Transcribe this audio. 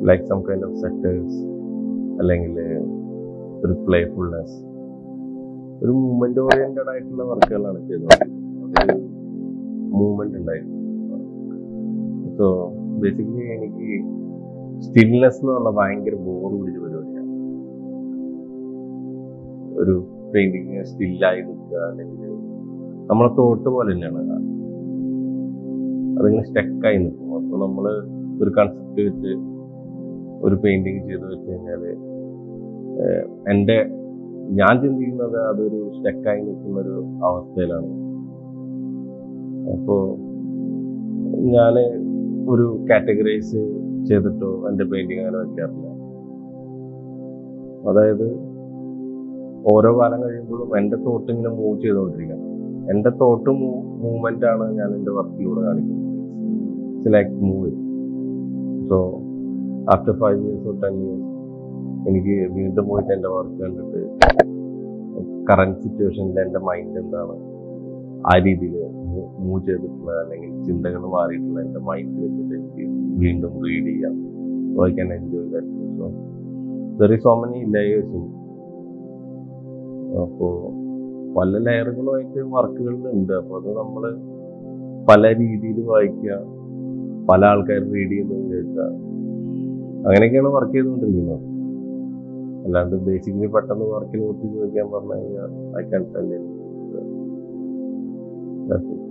like some kind of setters അല്ലെങ്കിൽ ഒരു playfulness ഒരു മൂവ്മെന്റ് ഓറിയന്റഡ് ആയിട്ടുള്ള വർക്കുകളാണ് ചെയ്തുകൊണ്ടിരിക്കുന്നത് അതൊരു മൂവ്മെന്റ് ഉണ്ടായിരുന്നു സോ ബേസിക്കലി എനിക്ക് സ്റ്റിൽനെസ് എന്നുള്ള ഭയങ്കര ബോർ പിടിച്ച പരിപാടിയാണ് ഒരു പെയിന്റിങ് സ്റ്റില്ലായി നിൽക്കുക അല്ലെങ്കിൽ നമ്മളെ തോട്ട് പോലെ തന്നെയാണ് അതിങ്ങനെ സ്റ്റക്കായി നിൽക്കും അപ്പോൾ നമ്മൾ ഒരു കൺസെപ്റ്റ് വെച്ച് ഒരു പെയിന്റിങ് ചെയ്ത് വെച്ച് കഴിഞ്ഞാൽ എൻ്റെ ഞാൻ ചിന്തിക്കുന്നത് അതൊരു സ്റ്റക്കായി നിൽക്കുന്ന ഒരു അവസ്ഥയിലാണ് അപ്പോൾ ഞാൻ ഒരു കാറ്റഗറൈസ് ചെയ്തിട്ടോ എൻ്റെ പെയിന്റിങ് അങ്ങനെ വെക്കാറില്ല അതായത് ഓരോ കാലം കഴിയുമ്പോഴും എൻ്റെ തോട്ട് ഇങ്ങനെ മൂവ് ചെയ്തുകൊണ്ടിരിക്കണം എൻ്റെ തോട്ട് മൂവ്മെന്റ് ആണ് ഞാൻ എൻ്റെ വർക്കിലൂടെ കാണിക്കുന്നത് like move so after five years or ten years എനിക്ക് വീണ്ടും പോയിട്ട് എൻ്റെ വർക്ക് കണ്ടിട്ട് കറണ്ട് സിറ്റുവേഷനിൽ എൻ്റെ മൈൻഡ് എന്താണ് ആ രീതിയിൽ മൂവ് ചെയ്തിട്ടുള്ള അല്ലെങ്കിൽ ചിന്തകൾ മാറിയിട്ടുള്ള എൻ്റെ മൈൻഡ് വെച്ചിട്ട് എനിക്ക് വീണ്ടും റീഡ് ചെയ്യാം so I can enjoy that so there is so many layers അപ്പോൾ പല ലെയറുകളുമായിട്ട് വർക്കുകളിലുണ്ട് അപ്പോൾ അത് നമ്മൾ പല രീതിയിൽ വായിക്കുക പല ആൾക്കാർ റീഡ് ചെയ്യുന്നത് കേൾക്കുക അങ്ങനെയൊക്കെയാണ് വർക്ക് ചെയ്തുകൊണ്ടിരിക്കുന്നത് അല്ലാണ്ട് ബേസിക്കലി പെട്ടെന്ന് വർക്കിന് കുറിച്ച് ചോദിക്കാൻ പറഞ്ഞു കഴിഞ്ഞാൽ ഐ ക്യാൻ ടെൽ